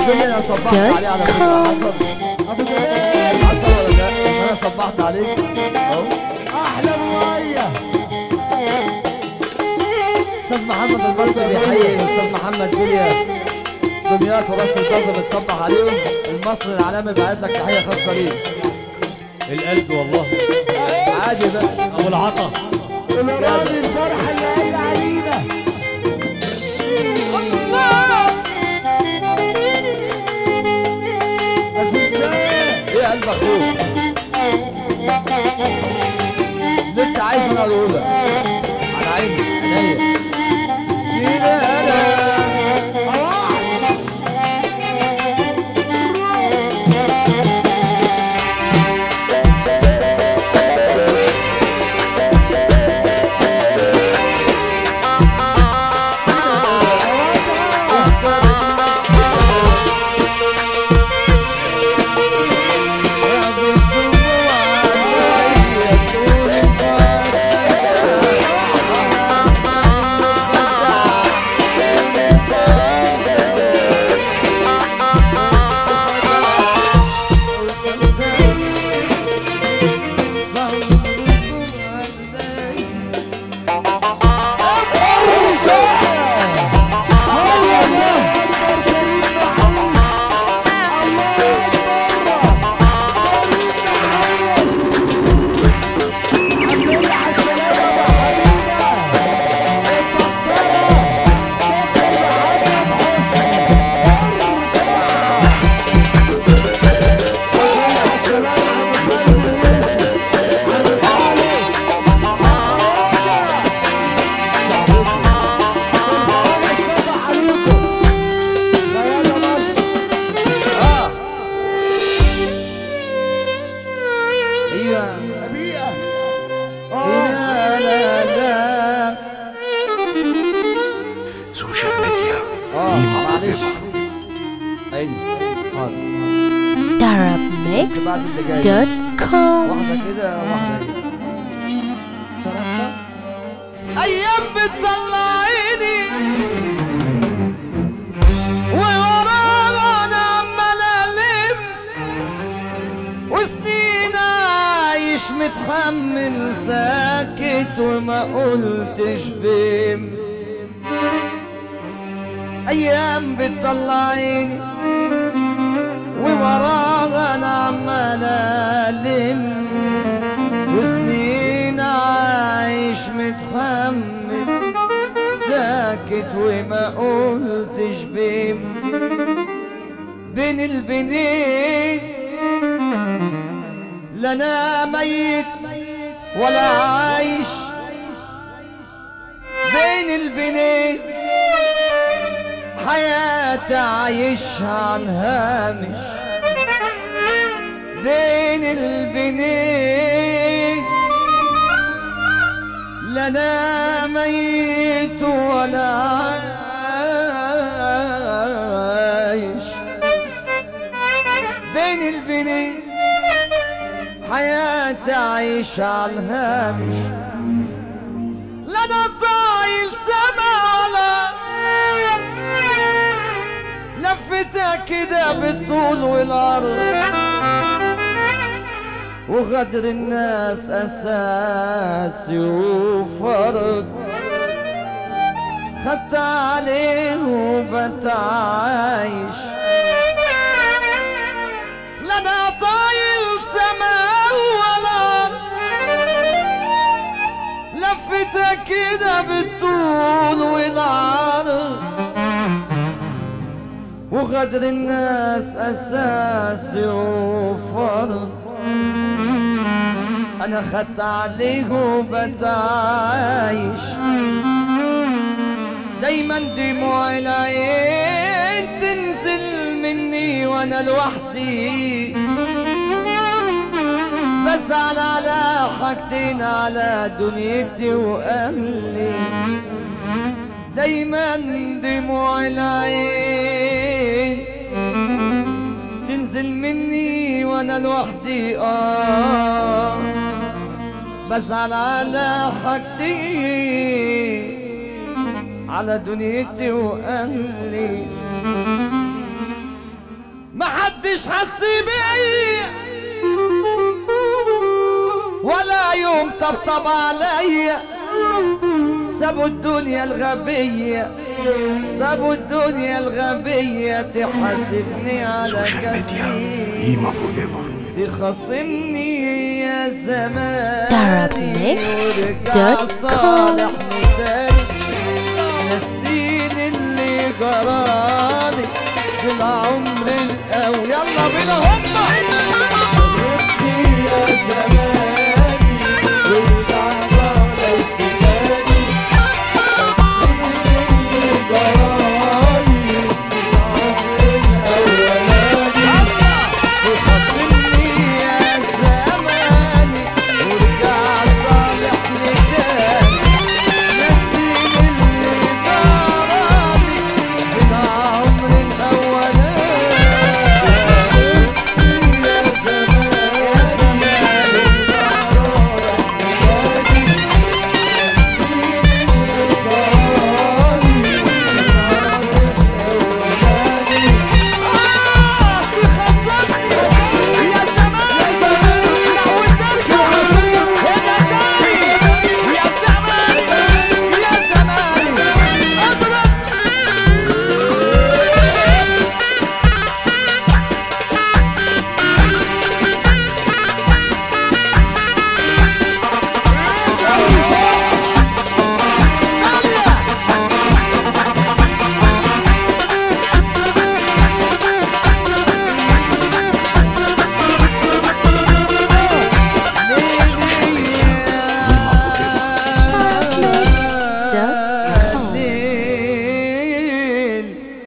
انا صبحت عليه على فكره حصل حصل ولا لا انا صبحت عليك اهو احلى ميه استاذ محمد المصري بيحيي الاستاذ محمد بليا دمياط وراس البر بتصبح عليهم المصري العالمي بعت لك تحيه خاصه ليه القلب والله عادي بقى ابو العطا الراجل الفرحه اللي قايل علينا بس ازاي ايه قلب اخوك اللي انت عايزه انا اقوله لك على عيني عينيا كده انا اه ايوه بيئه لا لا لا سوشيال ميديا اه قيمة معلش فوق ايوه حاضر darabmixed.com واحدة كده واحدة كده أيام بتطلعيني وورانا أنا عمال ألم وسنين عايش متحمل ساكت وما قلتش بيم أيام بتطلعيني ووراها انا عمال الم وسنين عايش متحمل ساكت وما قلتش بيم بين البنين لا انا ميت ولا عايش بين البنين حياتي عايشها عن هامش بين البنين لا انا ميت ولا عايش بين البنين حياتي عايشة على الهامش لا انا طايل سما ولا لفتها كده بالطول والعرض وغدر الناس اساسي وفرض خدت عليه وبتعايش لا انا طايل سما ولا لفتها كده بالطول والعرض وغدر الناس اساسي وفرض انا خدت عليه وبتعايش دايما دموع العين تنزل مني وانا لوحدي بزعل على حاجتين على دنيتي واهلي دايما دموع العين تنزل مني وانا لوحدي اه بزعل على حاجتي على دنيتي واهلي محدش حس بيا ولا يوم طبطب عليا سابوا الدنيا الغبية سابوا الدنيا الغبية تحاسبني على سوشيال ميديا كفي هيما فور ايفر تخصمني يا زمان Arabmixed dot com. صالح مثالي نسيني اللي جرالي بالعمر القوي يلا بينا هوبا